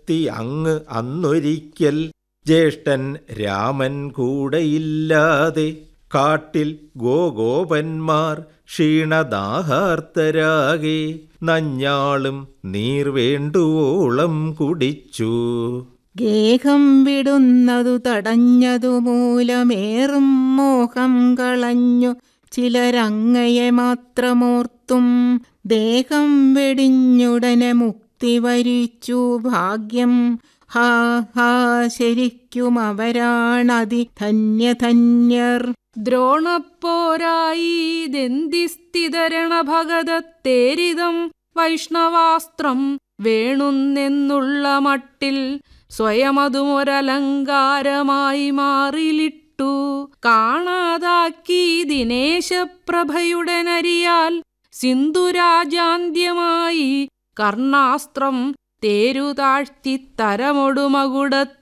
എത്തി അങ്ങ് അന്നൊരിക്കൽ ജ്യേഷ്ഠൻ രാമൻ കൂടെയില്ലാതെ കാട്ടിൽ ഗോഗോപന്മാർ ക്ഷീണദാഹാർത്തരാകെ നഞ്ഞാളും നീർ വേണ്ടുവോളം കുടിച്ചു ഗേഹം വിടുന്നതു തടഞ്ഞതു മൂലമേറും മോഹം കളഞ്ഞു ചിലരങ്ങയെ മാത്രമോർത്തും ദേഹം വെടിഞ്ഞുടനെ മുക്തി വരിച്ചു ഭാഗ്യം ഹാ ഹാ ശരിക്കും അവരാണതി ധന്യധന്യർ ദ്രോണപ്പോരായി ദന്തിസ്ഥിതരണ ഭഗതത്തേരിതം വൈഷ്ണവാസ്ത്രം വേണുന്നെന്നുള്ള മട്ടിൽ സ്വയമതുമൊരലങ്കാരമായി മാറിലിട്ടു കാണാതാക്കി ദിനേശപ്രഭയുടെ നരിയാൽ സിന്ധുരാജാന്ത്യമായി കർണാസ്ത്രം തേരുതാഴ്ത്തി തരമൊടുമകുട